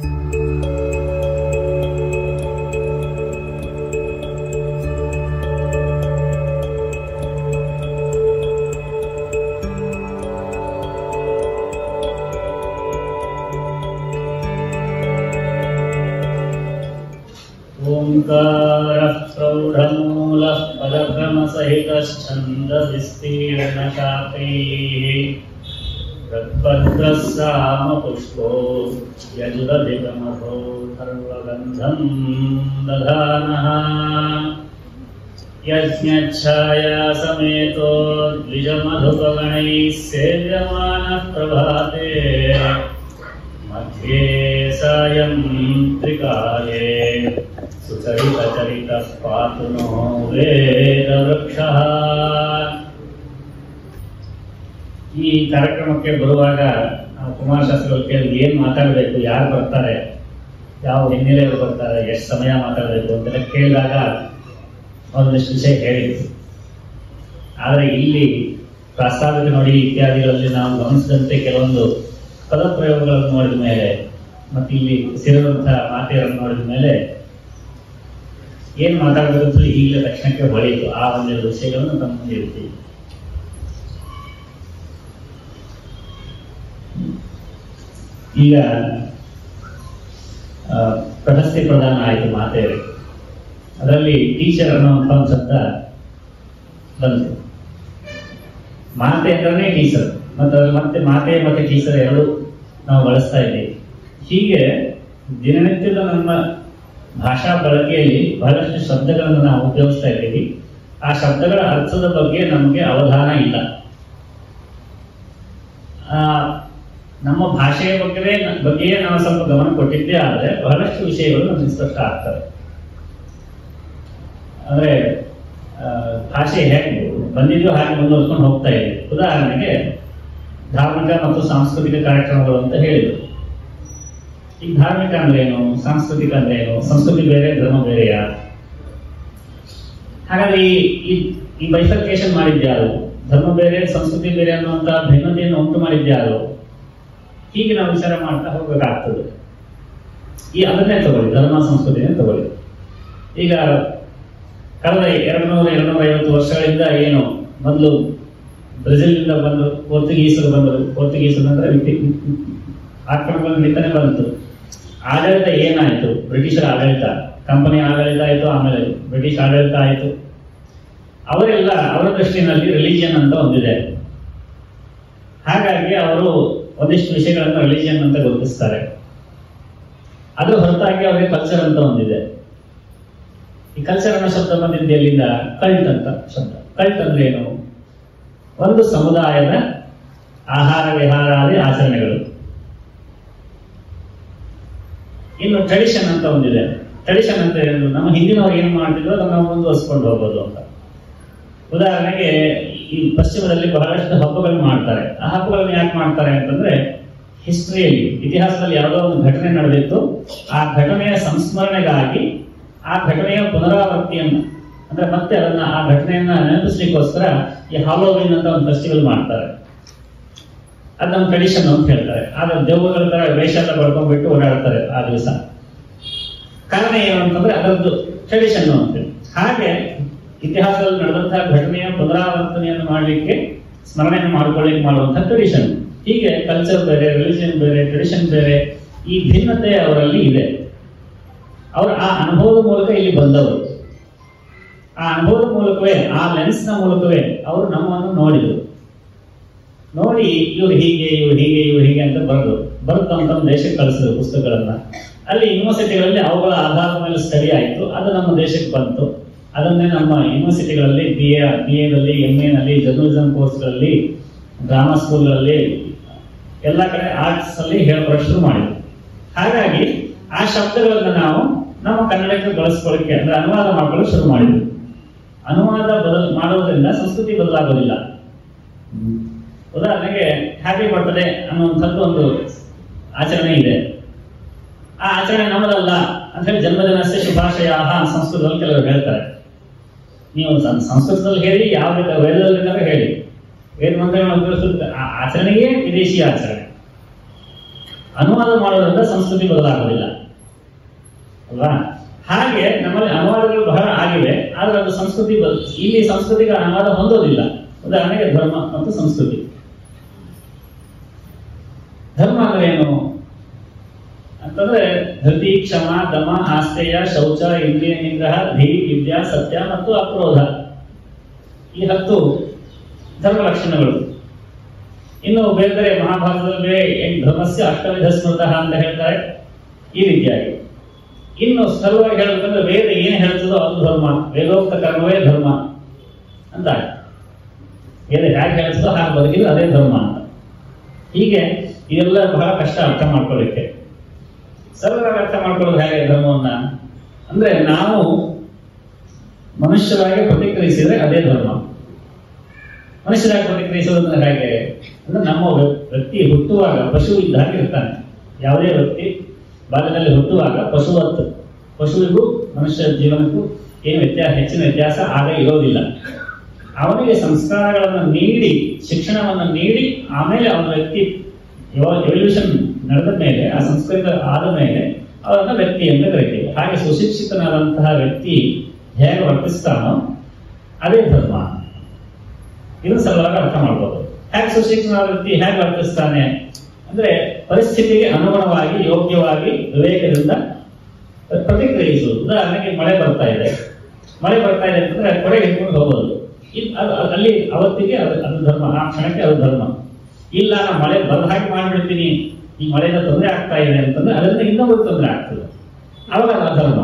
ओङ्कारः प्रौढमूलः पदभ्रमसहितश्छन्दविस्तीर्णशाकैः तद्भद्रः सामपुष्पो यजुरधिगमभो सर्वगन्धं दधानः यज्ञच्छाया समेतो द्विजमधुपगणैः सेव्यमानः प्रभाते मध्ये सायं त्रिकाले सुचरितचरितः पातु नो ವೇದವೃಕ್ಷಃ ಈ ಕಾರ್ಯಕ್ರಮಕ್ಕೆ ಬರುವಾಗ ನಾವು ಕುಮಾರಶಾಸ್ತ್ರಿಗಳು ಕೇಳಿದ್ವಿ ಏನ್ ಮಾತಾಡಬೇಕು ಯಾರು ಬರ್ತಾರೆ ಯಾವ ಹಿನ್ನೆಲೆಯವರು ಬರ್ತಾರೆ ಎಷ್ಟು ಸಮಯ ಮಾತಾಡಬೇಕು ಅಂತೆಲ್ಲ ಕೇಳಿದಾಗ ಒಂದಿಷ್ಟು ವಿಷಯ ಹೇಳಿದ್ರು ಆದರೆ ಇಲ್ಲಿ ಪ್ರಾಸ್ತಾವಿಕ ನೋಡಿ ಇತ್ಯಾದಿಗಳಲ್ಲಿ ನಾವು ಗಮನಿಸಿದಂತೆ ಕೆಲವೊಂದು ಪದಪ್ರಯೋಗಗಳನ್ನು ನೋಡಿದ ಮೇಲೆ ಮತ್ತೆ ಇಲ್ಲಿ ಸೇರಿರುವಂತಹ ಮಾತೆಯರನ್ನು ನೋಡಿದ ಮೇಲೆ ಏನ್ ಮಾತಾಡಬೇಕು ಅಂತ ಈಗಲೇ ತಕ್ಷಣಕ್ಕೆ ಹೊಳೆಯಿತು ಆ ಒಂದೆರಡು ವಿಷಯಗಳನ್ನು ತಮ್ಮ ಮುಂದೆ ಇರ್ತೀವಿ ಈಗ ಆ, ಪ್ರಶಸ್ತಿ ಪ್ರದಾನ ಆಯಿತು ಮಾತೆಯರಿಗೆ ಅದರಲ್ಲಿ ಟೀಚರ್ ಅನ್ನುವಂಥ ಒಂದು ಶಬ್ದ ಬಂತು ಮಾತೆ ಅಂದ್ರೆ ಟೀಚರ್ ಮತ್ತೆ ಅದ್ರಲ್ಲಿ ಮತ್ತೆ ಮಾತೆ ಮತ್ತೆ ಟೀಚರ್ ಎರಡು ನಾವು ಬಳಸ್ತಾ ಇದ್ದೀವಿ ಹೀಗೆ ದಿನನಿತ್ಯದ ನಮ್ಮ ಭಾಷಾ ಬಳಕೆಯಲ್ಲಿ ಬಹಳಷ್ಟು ಶಬ್ದಗಳನ್ನು ನಾವು ಉಪಯೋಗಿಸ್ತಾ ಇದ್ದೀವಿ ಆ ಶಬ್ದಗಳ ಅರ್ಥದ ಬಗ್ಗೆ ನಮಗೆ ಅವಧಾನ ಇಲ್ಲ ಆ, ನಮ್ಮ ಭಾಷೆಯ ಬಗ್ಗೆ ಬಗ್ಗೆಯೇ ನಾವು ಸ್ವಲ್ಪ ಗಮನ ಕೊಟ್ಟಿದ್ದೇ ಆದರೆ ಬಹಳಷ್ಟು ವಿಷಯಗಳು ನಮಗೆ ಸ್ಪಷ್ಟ ಆಗ್ತವೆ ಅಂದ್ರೆ ಆ, ಭಾಷೆ ಹೇಗೆ ಬಂದಿದೆಯೋ ಹಾಗೆ ಮುಂದುವರ್ಸ್ಕೊಂಡು ಹೋಗ್ತಾ ಇದೆ ಉದಾಹರಣೆಗೆ ಧಾರ್ಮಿಕ ಮತ್ತು ಸಾಂಸ್ಕೃತಿಕ ಕಾರ್ಯಕ್ರಮಗಳು ಅಂತ ಹೇಳಿದ್ರು ಈಗ ಧಾರ್ಮಿಕ ಅಂದ್ರೆ ಏನು ಸಾಂಸ್ಕೃತಿಕ ಅಂದ್ರೆ ಏನು ಸಂಸ್ಕೃತಿ ಬೇರೆ ಧರ್ಮ ಬೇರೆಯಾ ಹಾಗಾದ್ರೆ ಈ- ಈ ಈ ಬೈಫರ್ಕೇಶನ್ ಮಾಡಿದ್ಯಾರು ಧರ್ಮ ಬೇರೆ ಸಂಸ್ಕೃತಿ ಬೇರೆ ಅನ್ನುವಂತ ಭಿನ್ನತೆಯನ್ನು ಉಂಟು ಮಾಡಿದ್ಯಾರು ಹೀಗೆ ನಾವು ವಿಚಾರ ಮಾಡ್ತಾ ಹೋಗಬೇಕಾಗ್ತದೆ ಈ ಅದನ್ನೇ ತಗೊಳ್ಳಿ ಧರ್ಮ ಸಂಸ್ಕೃತಿನೇ ತಗೊಳ್ಳಿ ಈಗ ಕಳೆದ ಎರಡು ನೂರ ಎರಡು ನೂರ ಐವತ್ತು ವರ್ಷಗಳಿಂದ ಏನು ಮೊದಲು ಬ್ರೆಜಿಲ್ನಿಂದ ಬಂದು ಪೋರ್ಚುಗೀಸರು ಬಂದರು ಪೋರ್ಚುಗೀಸರು ಅಂದ್ರೆ ವಿಟಿ- ಆಕ್ರಮಣಗಳ ನಿಂತನೆ ಬಂತು ಆಡಳಿತ ಏನಾಯ್ತು ಬ್ರಿಟಿಷರ ಆಡಳಿತ ಕಂಪನಿ ಆಡಳಿತ ಆಯ್ತು ಆಮೇಲೆ ಬ್ರಿಟಿಷ್ ಆಡಳಿತ ಆಯ್ತು ಅವರೆಲ್ಲ ಅವರ ದೃಷ್ಟಿನಲ್ಲಿ ರಿಲಿಜಿಯನ್ ಅಂತ ಒಂದಿದೆ ಹಾಗಾಗಿ ಅವರು ಒಂದಿಷ್ಟು ವಿಷಯಗಳನ್ನು ರಿಲಿಜಿಯನ್ ಅಂತ ಗುರುತಿಸ್ತಾರೆ ಅದು ಹೊರತಾಗಿ ಅವರಿಗೆ ಕಲ್ಚರ್ ಅಂತ ಒಂದಿದೆ ಈ ಕಲ್ಚರ್ ಅನ್ನೋ ಶಬ್ದ ಬಂದಿದ್ದು ಎಲ್ಲಿಂದ ಕಲ್ಟ್ ಅಂತ ಶಬ್ದ ಕಲ್ಟ್ ಅಂದ್ರೆ ಏನು ಒಂದು ಸಮುದಾಯದ ಆಹಾರ ವಿಹಾರಾದಿ ಆಚರಣೆಗಳು ಇನ್ನು ಟ್ರೆಡಿಷನ್ ಅಂತ ಒಂದಿದೆ ಟ್ರೆಡಿಷನ್ ಅಂತ ಏನು ನಮ್ಮ ಹಿಂದಿನವ್ರು ಏನು ಮಾಡ್ತಿದ್ರು ಅದನ್ನ ನಾವು ಮುಂದುವರಿಸ್ಕೊಂಡು ಹೋಗೋದು ಅಂತ ಉದಾಹರಣೆಗೆ ಈ ಪಶ್ಚಿಮದಲ್ಲಿ ಬಹಳಷ್ಟು ಹಬ್ಬಗಳು ಮಾಡ್ತಾರೆ ಆ ಹಬ್ಬಗಳನ್ನು ಯಾಕೆ ಮಾಡ್ತಾರೆ ಅಂತಂದ್ರೆ ಹಿಸ್ಟ್ರಿಯಲ್ಲಿ ಇತಿಹಾಸದಲ್ಲಿ ಯಾವುದೋ ಒಂದು ಘಟನೆ ನಡೆದಿತ್ತು ಆ ಘಟನೆಯ ಸಂಸ್ಮರಣೆಗಾಗಿ ಆ ಘಟನೆಯ ಪುನರಾವರ್ತಿಯನ್ನು ಅಂದ್ರೆ ಮತ್ತೆ ಅದನ್ನ ಆ ಘಟನೆಯನ್ನ ನೆನಪಿಸ್ಲಿಕ್ಕೋಸ್ಕರ ಈ ಹಾಲೋವಿನ್ ಅಂತ ಒಂದು ಫೆಸ್ಟಿವಲ್ ಮಾಡ್ತಾರೆ ಅದು ನಮ್ಮ ಟ್ರೆಡಿಷನ್ ಅಂತ ಹೇಳ್ತಾರೆ ಆದ್ರೆ ದೆವ್ವಗಳ ತರ ವೇಷ ಎಲ್ಲ ಬಡ್ಕೊಂಡ್ಬಿಟ್ಟು ಓಡಾಡ್ತಾರೆ ಆ ದಿವಸ ಕಾರಣ ಏನು ಅಂತಂದ್ರೆ ಅದರದ್ದು ಟ್ರೆಡಿಷನ್ ಅಂತೇಳಿ ಹಾಗೆ ಇತಿಹಾಸದಲ್ಲಿ ನಡೆದಂತಹ ಘಟನೆಯ ಪುನರಾವರ್ತನೆಯನ್ನು ಮಾಡಲಿಕ್ಕೆ ಸ್ಮರಣೆಯನ್ನು ಮಾಡ್ಕೊಳ್ಳಿಕ್ಕೆ ಮಾಡುವಂತಹ ಟ್ರೆಡಿಷನ್ ಹೀಗೆ ಕಲ್ಚರ್ ಬೇರೆ ರಿಲಿಜನ್ ಬೇರೆ ಟ್ರೆಡಿಷನ್ ಬೇರೆ ಈ ಭಿನ್ನತೆ ಅವರಲ್ಲಿ ಇದೆ ಅವರು ಆ ಅನುಭವದ ಮೂಲಕ ಇಲ್ಲಿ ಬಂದವರು ಆ ಅನುಭವದ ಮೂಲಕವೇ ಆ ಲೆನ್ಸ್ ನ ಮೂಲಕವೇ ಅವರು ನಮ್ಮನ್ನು ನೋಡಿದರು ನೋಡಿ ಇವ್ರು ಹೀಗೆ ಇವ್ರು ಹೀಗೆ ಇವ್ರು ಹೀಗೆ ಅಂತ ಬರೆದು ಬರೆದು ತಮ್ಮ ತಮ್ಮ ದೇಶಕ್ಕೆ ಕಳಿಸಿದ್ರು ಪುಸ್ತಕಗಳನ್ನ ಅಲ್ಲಿ ಯೂನಿವರ್ಸಿಟಿಗಳಲ್ಲಿ ಅವುಗಳ ಆಧಾರದ ಮೇಲೆ ಸ್ಟಡಿ ಆಯಿತು ಅದು ನಮ್ಮ ದೇಶಕ್ಕೆ ಬಂತು ಅದನ್ನೇ ನಮ್ಮ ಯೂನಿವರ್ಸಿಟಿಗಳಲ್ಲಿ ಬಿ ಎ ಬಿ ಎದಲ್ಲಿ ಎಂ ಎನಲ್ಲಿ ಜರ್ನಲಿಸಂ ಕೋರ್ಸ್ಗಳಲ್ಲಿ ಡ್ರಾಮಾ ಸ್ಕೂಲ್ಗಳಲ್ಲಿ ಎಲ್ಲ ಕಡೆ ಆರ್ಟ್ಸ್ ಅಲ್ಲಿ ಹೇಳ್ಕೊಡಕ್ ಶುರು ಮಾಡಿದ್ವಿ ಹಾಗಾಗಿ ಆ ಶಬ್ದಗಳನ್ನ ನಾವು ನಮ್ಮ ಕನ್ನಡಕ್ಕೆ ಬಳಸ್ಕೊಳ್ಳಿಕ್ಕೆ ಅಂದ್ರೆ ಅನುವಾದ ಮಾಡ್ಕೊಳ್ಳೋಕೆ ಶುರು ಮಾಡಿದ್ವಿ ಅನುವಾದ ಬದಲ್ ಮಾಡೋದ್ರಿಂದ ಸಂಸ್ಕೃತಿ ಬದಲಾಗೋದಿಲ್ಲ ಉದಾಹರಣೆಗೆ ಹ್ಯಾಪಿ ಬರ್ತ್ಡೇ ಅನ್ನುವಂಥದ್ದು ಒಂದು ಆಚರಣೆ ಇದೆ ಆ ಆಚರಣೆ ನಮ್ಮದಲ್ಲ ಅಂತ ಹೇಳಿ ಜನ್ಮದಿನಸ್ಯ ಶುಭಾಶಯ ಸಂಸ್ಕೃತದಲ್ಲಿ ಕೆಲವರು ಹೇಳ್ತಾರೆ ನೀವು ಸಂ- ಸಂಸ್ಕೃತದಲ್ಲಿ ಹೇಳಿ ಯಾವ ಬೇಕಾದ್ರೆ ವೇದದಲ್ಲಿ ಬೇಕಾದ್ರೆ ಹೇಳಿ ವೇದ ಮಂತ್ರಗಳನ್ನು ಉಪಯೋಗಿಸುತ್ತೆ ಆ ಆಚರಣೆಯೇ ವಿದೇಶಿ ಆಚರಣೆ ಅನುವಾದ ಮಾಡೋದ್ರಿಂದ ಸಂಸ್ಕೃತಿ ಬದಲಾಗೋದಿಲ್ಲ ಅಲ್ವಾ ಹಾಗೆ ನಮ್ಮಲ್ಲಿ ಅನುವಾದಗಳು ಬಹಳ ಆಗಿವೆ ಆದ್ರೆ ಅದು ಸಂಸ್ಕೃತಿ ಬದ- ಇಲ್ಲಿ ಸಂಸ್ಕೃತಿಗೆ ಅನುವಾದ ಹೊಂದೋದಿಲ್ಲ ಉದಾಹರಣೆಗೆ ಧರ್ಮ ಮತ್ತು ಸಂಸ್ಕೃತಿ ಧರ್ಮ ಅಂದ್ರೆ ಏನು ಅಂತಂದ್ರೆ ಧೃತಿ ಕ್ಷಮ ದಮ ಆಸ್ತೆಯ ಶೌಚ ಇಂದ್ರಿಯ ನಿಗ್ರಹ ಧೀ ವಿದ್ಯಾ ಸತ್ಯ ಮತ್ತು ಅಕ್ರೋಧ ಈ ಹತ್ತು ಧರ್ಮ ಲಕ್ಷಣಗಳು ಇನ್ನು ಬೇರೆ ಬೇರೆ ಮಹಾಭಾರತದಲ್ಲಿ ಬೇರೆ ಏನ್ ಧರ್ಮಸ್ಯ ಅಷ್ಟವಿಧ ಸ್ಮೃತ ಅಂತ ಹೇಳ್ತಾರೆ ಈ ರೀತಿಯಾಗಿ ಇನ್ನು ಸರಳವಾಗಿ ಹೇಳಬೇಕಂದ್ರೆ ವೇದ ಏನು ಹೇಳ್ತದೋ ಅದು ಧರ್ಮ ವೇದೋಕ್ತ ಕರ್ಮವೇ ಧರ್ಮ ಅಂತ ವೇದ ಹೇಗೆ ಹೇಳ್ತದೋ ಹಾಗೆ ಬದುಕಿದ್ರೆ ಅದೇ ಧರ್ಮ ಅಂತ ಹೀಗೆ ಇದೆಲ್ಲ ಬಹಳ ಕಷ್ಟ ಅರ್ಥ ಮಾಡ್ಕೊಳ್ಳಿಕ್ಕೆ ಸರಳವಾಗಿ ಅರ್ಥ ಮಾಡ್ಕೊಳ್ಳೋದು ಹೇಗೆ ಧರ್ಮವನ್ನ ಅಂದ್ರೆ ನಾವು ಮನುಷ್ಯರಾಗಿ ಪ್ರತಿಕ್ರಿಯಿಸಿದ್ರೆ ಅದೇ ಧರ್ಮ ಮನುಷ್ಯರಾಗಿ ಪ್ರತಿಕ್ರಿಯಿಸೋದಂದ್ರೆ ಹೇಗೆ ಅಂದ್ರೆ ನಮ್ಮ ವ್ಯ- ವ್ಯಕ್ತಿ ಹುಟ್ಟುವಾಗ ಪಶು ಇದ್ದ ಹಾಗೆ ಇರ್ತಾನೆ ಯಾವುದೇ ವ್ಯಕ್ತಿ ಬಾಲ್ಯದಲ್ಲಿ ಹುಟ್ಟುವಾಗ ಪಶುವತ್ತು ಪಶುವಿಗೂ ಮನುಷ್ಯ ಜೀವನಕ್ಕೂ ಏನು ವ್ಯತ್ಯಾಸ ಹೆಚ್ಚಿನ ವ್ಯತ್ಯಾಸ ಆಗ ಇರೋದಿಲ್ಲ ಅವನಿಗೆ ಸಂಸ್ಕಾರಗಳನ್ನು ನೀಡಿ ಶಿಕ್ಷಣವನ್ನು ನೀಡಿ ಆಮೇಲೆ ಅವನ ವ್ಯಕ್ತಿ ಎವಲ್ಯೂಷನ್ ನಡೆದ ಮೇಲೆ ಆ ಸಂಸ್ಕೃತ ಆದ ಮೇಲೆ ಅವರನ್ನ ವ್ಯಕ್ತಿ ಅಂತ ಕರಿತೀವಿ ಹಾಗೆ ಸುಶಿಕ್ಷಿತನಾದಂತಹ ವ್ಯಕ್ತಿ ಹೇಗೆ ವರ್ತಿಸ್ತಾನೋ ಅದೇ ಧರ್ಮ ಇದನ್ನು ಸರಳವಾಗಿ ಅರ್ಥ ಮಾಡ್ಬೋದು ಹೇಗೆ ಸುಶಿಕ್ಷಣಾದ ವ್ಯಕ್ತಿ ಹೇಗೆ ವರ್ತಿಸ್ತಾನೆ ಅಂದ್ರೆ ಪರಿಸ್ಥಿತಿಗೆ ಅನುಗುಣವಾಗಿ ಯೋಗ್ಯವಾಗಿ ವಿವೇಕದಿಂದ ಪ್ರತಿಕ್ರಿಯಿಸುವುದು ಉದಾಹರಣೆಗೆ ಮಳೆ ಬರ್ತಾ ಇದೆ ಮಳೆ ಬರ್ತಾ ಇದೆ ಅಂತಂದ್ರೆ ಕೊಡೆ ಹಿಡ್ಕೊಂಡು ಹೋಗೋದು ಇದ್- ಅದು- ಅದು- ಅಲ್ಲಿ ಅವತ್ತಿಗೆ ಅದು ಅದು ಧರ್ಮ ಆ ಕ್ಷಣಕ್ಕೆ ಅದು ಧರ್ಮ ಇಲ್ಲ ನಾನು ಮಳೆ ಬರದ ಹಾಗೆ ಮಾಡ್ಬಿಡ್ತೀನಿ ಈ ಮಳೆಯಿಂದ ತೊಂದರೆ ಆಗ್ತಾ ಇದೆ ಅಂತಂದ್ರೆ ಅದರಿಂದ ಇನ್ನೊಬ್ಬರು ತೊಂದರೆ ಆಗ್ತದೆ ಅವಾಗ ಅದು ಅಧರ್ಮ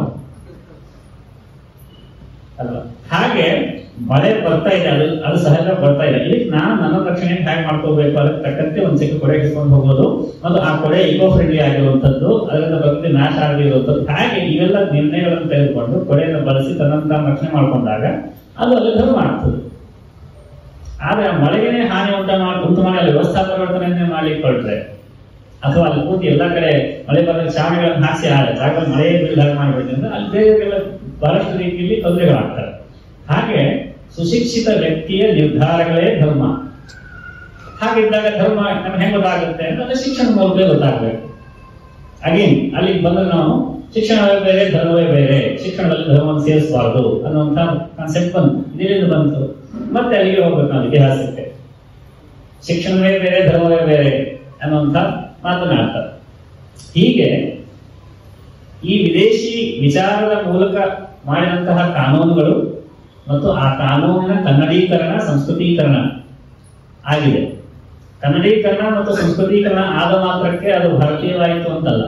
ಅಲ್ವಾ ಹಾಗೆ ಮಳೆ ಬರ್ತಾ ಇದೆ ಅದು ಅದು ಸಹಜ ಬರ್ತಾ ಇದೆ ಇದಕ್ಕೆ ನಾನು ನನ್ನ ರಕ್ಷಣೆ ಹೇಗೆ ಮಾಡ್ಕೋಬೇಕು ಅದಕ್ಕೆ ತಕ್ಕಂತೆ ಒಂದ್ ಸಿಕ್ಕ ಕೊಡೆ ಹಿಡ್ಕೊಂಡು ಹೋಗೋದು ಮತ್ತು ಆ ಕೊಡೆ ಇಕೋ ಫ್ರೆಂಡ್ಲಿ ಆಗಿರುವಂತದ್ದು ಅದರಿಂದ ಪ್ರಕೃತಿ ನಾಶ ಆಗಿರುವಂತದ್ದು ಹಾಗೆ ಇವೆಲ್ಲ ನಿರ್ಣಯಗಳನ್ನು ತೆಗೆದುಕೊಂಡು ಕೊಡೆಯನ್ನು ಬಳಸಿ ತನ್ನಂತ ರಕ್ಷಣೆ ಮಾಡ್ಕೊಂಡಾಗ ಅದು ಅಲ್ಲಿ ಧರ್ಮ ಆಗ್ತದೆ ಆದ್ರೆ ಆ ಮಳೆಗೆ ಹಾನಿ ಉಂಟ ಮಾಡಿ ಉಂಟು ಮಾಡಿ ಅಲ್ಲಿ ವ್ಯವಸ್ಥಾ ಪರಿವರ್ತನೆಯನ್ನೇ ಮಾಡ್ಲಿಕ್ಕೆ ಹೊರಟ್ರೆ ಅಥವಾ ಅಲ್ಲಿ ಕೂತಿ ಎಲ್ಲ ಕಡೆ ಮಳೆ ಬರಲಿಕ್ಕೆ ಚಾವಣಿಗಳನ್ನು ಹಾಕಿ ಆ ಜಾಗದಲ್ಲಿ ಮಳೆ ಬೀಳದ ಹಾಗೆ ಮಾಡಿಬಿಡ್ತಾರೆ ಅಲ್ಲಿ ಬೇರೆ ಬೇರೆ ಬಹಳಷ್ಟು ರೀತಿಯಲ್ಲಿ ತೊಂದರೆಗಳಾಗ್ತವೆ ಹಾಗೆ ಸುಶಿಕ್ಷಿತ ವ್ಯಕ್ತಿಯ ನಿರ್ಧಾರಗಳೇ ಧರ್ಮ ಹಾಗಿದ್ದಾಗ ಧರ್ಮ ನಮ್ಗೆ ಹೆಂಗ್ ಗೊತ್ತಾಗುತ್ತೆ ಅಂದ್ರೆ ಅದು ಶಿಕ್ಷಣ ಮೂಲಕ ಗೊತ್ತಾಗಬೇಕು ಅಗೇನ್ ಅಲ್ಲಿಗೆ ಬಂದ್ರೆ ನಾವು ಶಿಕ್ಷಣವೇ ಬೇರೆ ಧರ್ಮವೇ ಬೇರೆ ಶಿಕ್ಷಣದಲ್ಲಿ ಧರ್ಮವನ್ನು ಸೇರಿಸಬಾರದು ಅನ್ನುವಂಥ ಕಾನ್ಸೆಪ್ಟ್ ಬಂತು ಇದರಿಂದ ಬಂತು ಮತ್ತೆ ಅಲ್ಲಿಗೆ ಹೋಗ್ಬೇಕು ನಾವು ಇತಿಹಾಸಕ್ಕೆ ಶಿಕ್ಷಣವೇ ಬೇರೆ ಧರ್ಮವೇ ಬೇರೆ ಅನ್ನುವಂಥ ಮಾತನಾಡ್ತಾರೆ ಹೀಗೆ ಈ ವಿದೇಶಿ ವಿಚಾರದ ಮೂಲಕ ಮಾಡಿದಂತಹ ಕಾನೂನುಗಳು ಮತ್ತು ಆ ಕಾನೂನಿನ ಕನ್ನಡೀಕರಣ ಸಂಸ್ಕೃತೀಕರಣ ಆಗಿದೆ ಕನ್ನಡೀಕರಣ ಮತ್ತು ಸಂಸ್ಕೃತೀಕರಣ ಆದ ಮಾತ್ರಕ್ಕೆ ಅದು ಭಾರತೀಯವಾಯಿತು ಅಂತಲ್ಲ